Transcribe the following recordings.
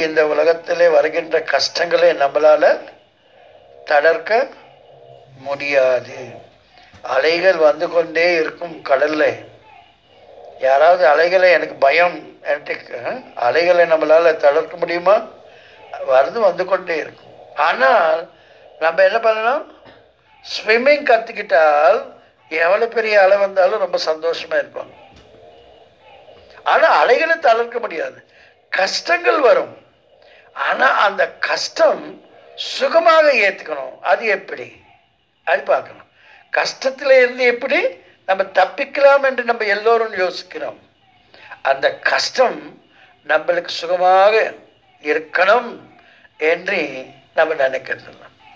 இந்த உலகத்திலே வருகின்ற கஷ்டங்களை நம்மளால தடர்க்க முடியாது அலைகள் வந்து கொண்டே இருக்கும் கடல்ல யாராவது அலைகளை எனக்கு பயம் எனக்கு அஹ், அலைகளை நம்மளால தளர்க்க முடியுமா வருது வந்து கொண்டே இருக்கும் ஆனால் நம்ம என்ன பண்ணணும் ஸ்விம்மிங் கற்றுக்கிட்டால் எவ்வளோ பெரிய அலை வந்தாலும் ரொம்ப சந்தோஷமா இருப்பாங்க ஆனால் அலைகளை தளர்க்க முடியாது கஷ்டங்கள் வரும் ஆனால் அந்த கஷ்டம் சுகமாக ஏற்றுக்கணும் அது எப்படி அது பார்க்கணும் கஷ்டத்தில் இருந்து எப்படி நம்ம தப்பிக்கலாம் என்று நம்ம எல்லோரும் யோசிக்கிறோம் அந்த கஷ்டம் நம்மளுக்கு சுகமாக இருக்கணும் என்று நம்ம நினைக்கிறது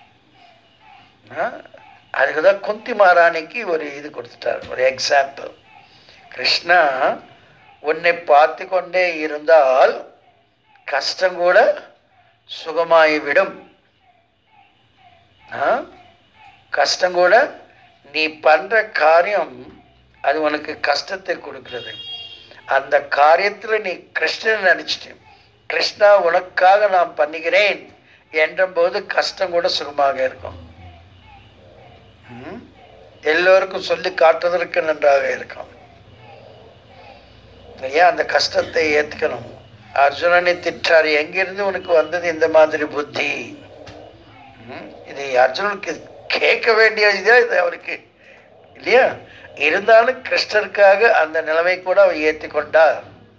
அதுக்கு தான் குந்தி மகாராணிக்கு ஒரு இது கொடுத்துட்டார் ஒரு எக்ஸாம்பிள் கிருஷ்ணா உன்னை பார்த்து கொண்டே இருந்தால் கஷ்டம் கூட சுகமாகிவிடும் ஆ? கஷ்டம் கூட நீ பண்ற காரியம் அது உனக்கு கஷ்டத்தை கொடுக்கிறது அந்த காரியத்தில் நீ கிருஷ்ணன் நினைச்சிட்டு கிருஷ்ணா உனக்காக நான் பண்ணுகிறேன் என்ற போது கஷ்டம் கூட சுகமாக இருக்கும் ம்? எல்லோருக்கும் சொல்லி காட்டுவதற்கு நன்றாக இருக்கும் ஏன் அந்த கஷ்டத்தை ஏத்துக்கணும் அர்ஜுனனை திட்டார் எங்கிருந்து உனக்கு வந்தது இந்த மாதிரி புத்தி ம்? இது அர்ஜுனனுக்கு கேட்க வேண்டிய இதா இது அவருக்கு இல்லையா இருந்தாலும் கிருஷ்ணருக்காக அந்த நிலைமை கூட அவர் ஏற்றுக்கொண்டார்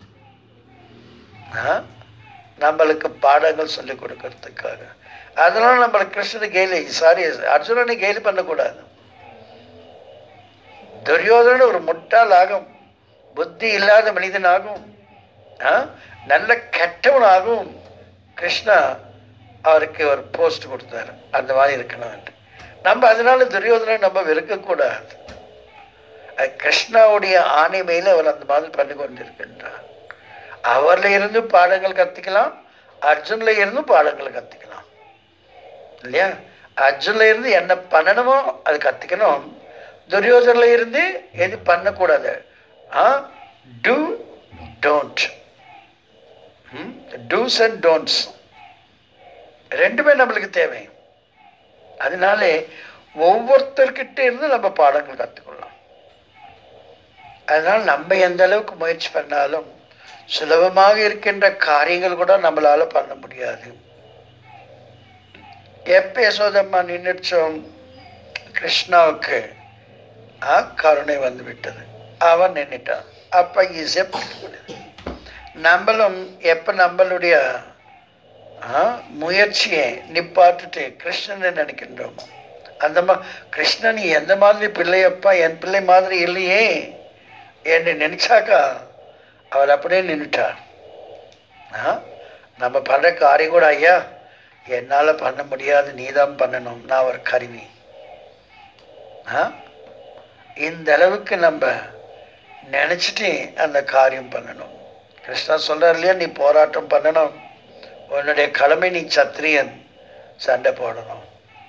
ஆ? நம்மளுக்கு பாடங்கள் சொல்லிக் கொடுக்கறதுக்காக அதனால நம்மளுக்கு கிருஷ்ணனை கேலி சாரி அர்ஜுனனை கேலி பண்ணக்கூடாது துரியோதனன் ஒரு முட்டாள் ஆகும் புத்தி இல்லாத மனிதன் ஆகும் ஆ? நல்ல கெட்டவன் ஆகும் கிருஷ்ணா அவருக்கு ஒரு போஸ்ட் கொடுத்தாரு அந்த மாதிரி இருக்கணும் நம்ம அதனால துரியோதனை நம்ம வெறுக்கக்கூடாது அது கிருஷ்ணாவுடைய ஆணை மேல அவர் அந்த மாதிரி பண்ணி கொண்டிருக்கின்றார் அவர்ல இருந்து பாடங்கள் கத்துக்கலாம் அர்ஜுன்ல இருந்து பாடங்கள் கத்துக்கலாம் இல்லையா அர்ஜுன்ல இருந்து என்ன பண்ணணுமோ அது கத்துக்கணும் துரியோதனில் இருந்து எது பண்ணக்கூடாது ah do don't dos and don'ts ரெண்டுமே நம்மளுக்கு தேவை அதனால ஒவ்வொருத்தர்கிட்ட இருந்து நம்ம பாடங்கள் கற்றுக்கொள்ளலாம் அதனால் நம்ம எந்த அளவுக்கு முயற்சி பண்ணாலும் சுலபமாக இருக்கின்ற காரியங்கள் கூட நம்மளால பண்ண முடியாது எப்ப யசோதம்மா நின்றுச்சோம் கிருஷ்ணாவுக்கு ஆ, கருணை வந்து விட்டது அவன் நின்றுட்டான் அப்ப ஈஸியா பிடிக்க முடியாது நம்மளும் எப்ப நம்மளுடைய ஆ, முயற்சியை நிப்பாட்டுட்டு கிருஷ்ணனை நினைக்கின்றோம் அந்த மா கிருஷ்ணன் எந்த மாதிரி பிள்ளையப்பா என் பிள்ளை மாதிரி இல்லையே என்று நினைச்சாக்கா அவர் அப்படியே நின்றுட்டார் ஆ? நம்ம பண்ற காரியம் கூட ஐயா என்னால பண்ண முடியாது நீதான் பண்ணணும் நான் ஒரு கருவி ஆ? இந்த அளவுக்கு நம்ம நினைச்சிட்டு அந்த காரியம் பண்ணணும் கிருஷ்ணா சொல்றார் இல்லையா நீ போராட்டம் பண்ணணும் உன்னுடைய கடமை நீ சத்திரியன் சண்டை போடணும்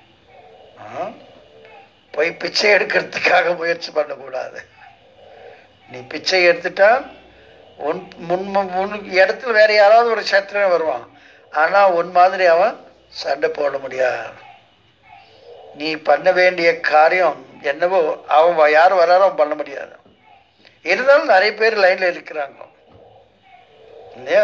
ஆ? போய் பிச்சை எடுக்கிறதுக்காக முயற்சி பண்ணக்கூடாது நீ பிச்சை எடுத்துட்டா உன் முன் முன் இடத்துல வேற யாராவது ஒரு சத்திரன் வருவான் ஆனா உன் மாதிரி அவன் சண்டை போட முடியாது நீ பண்ண வேண்டிய காரியம் என்னவோ அவன் வ- யார் வராரோ அவன் பண்ண முடியாது இருந்தாலும் நிறைய பேர் லைன்ல இருக்கிறாங்க இல்லையா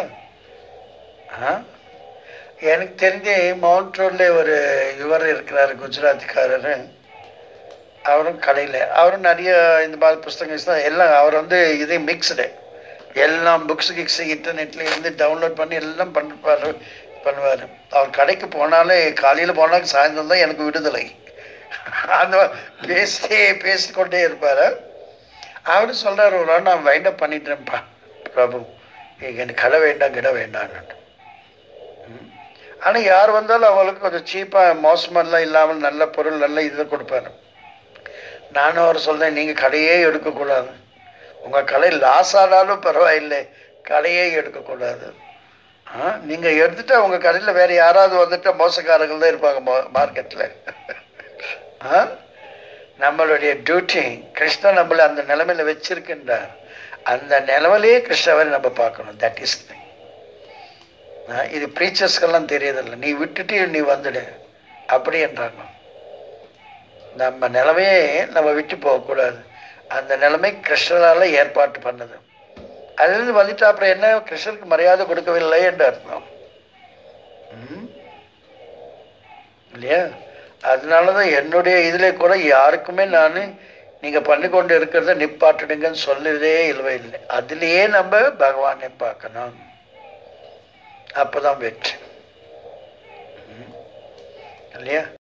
ஆ? எனக்கு தெரிஞ்சு மவுண்ட் ரோட்ல ஒரு இவர் இருக்கிறாரு குஜராத்திக்காரரு அவரும் கடையில் அவரும் நிறைய இந்த மாதிரி புஸ்தகம் கிஸ்தகம் எல்லாம் அவர் வந்து இது மிக்ஸ்டு எல்லாம் புக்ஸ் கிக்ஸ் இன்டர்நெட்ல இருந்து டவுன்லோட் பண்ணி எல்லாம் பண்ணுவார் பண்ணுவார் அவர் கடைக்கு போனாலே காலையில் போனாலும் சாயந்தரம் தான் எனக்கு விடுதலை அந்த பேசிட்டே பேசிக்கொண்டே இருப்பார் அவரு சொல்றாரு ஒரு நாள் நான் வைண்ட் அப் பண்ணிட்டேன்ப்பா பிரபு எனக்கு கடை வேண்டாம் கிட வேண்டாம் ஆனால் யார் வந்தாலும் அவளுக்கு கொஞ்சம் சீப்பாக மோசமெல்லாம் இல்லாமல் நல்ல பொருள் நல்ல இதை கொடுப்பாரு நானும் அவர் சொல்றேன் நீங்கள் கடையே எடுக்கக்கூடாது உங்கள் கடை லாஸ் ஆனாலும் பரவாயில்லை கடையே எடுக்கக்கூடாது ஆ நீங்கள் எடுத்துட்டா உங்கள் கடையில் வேற யாராவது வந்துட்டா மோசக்காரர்கள் தான் இருப்பாங்க மார்க்கெட்டில் ஆ நம்மளுடைய டியூட்டி கிருஷ்ணன் நம்மளை அந்த நிலைமையில வச்சிருக்கின்றார் அந்த நிலைமையிலேயே கிருஷ்ணவரை நம்ம பார்க்கணும் தட் இஸ் ஆ, இது ப்ரீச்சர்ஸ்க்கெல்லாம் தெரியதில்லை நீ விட்டுட்டு நீ வந்துடு அப்படி என்றாங்க நம்ம நிலைமையே நம்ம விட்டு போகக்கூடாது அந்த நிலைமை கிருஷ்ணரால ஏற்பாட்டு பண்ணது அதுலேருந்து வந்துட்டு அப்புறம் என்ன கிருஷ்ணருக்கு மரியாதை கொடுக்கவில்லை என்று அர்த்தம் ம்? இல்லையா அதனால தான் என்னுடைய இதில் கூட யாருக்குமே நான் நீங்கள் பண்ணி கொண்டு இருக்கிறத நிப்பாட்டிடுங்கன்னு சொல்லவே இல்லவே இல்லை அதுலேயே நம்ம பகவானை பார்க்கணும் அப்போ தான் வெற்றி ம்? இல்லையா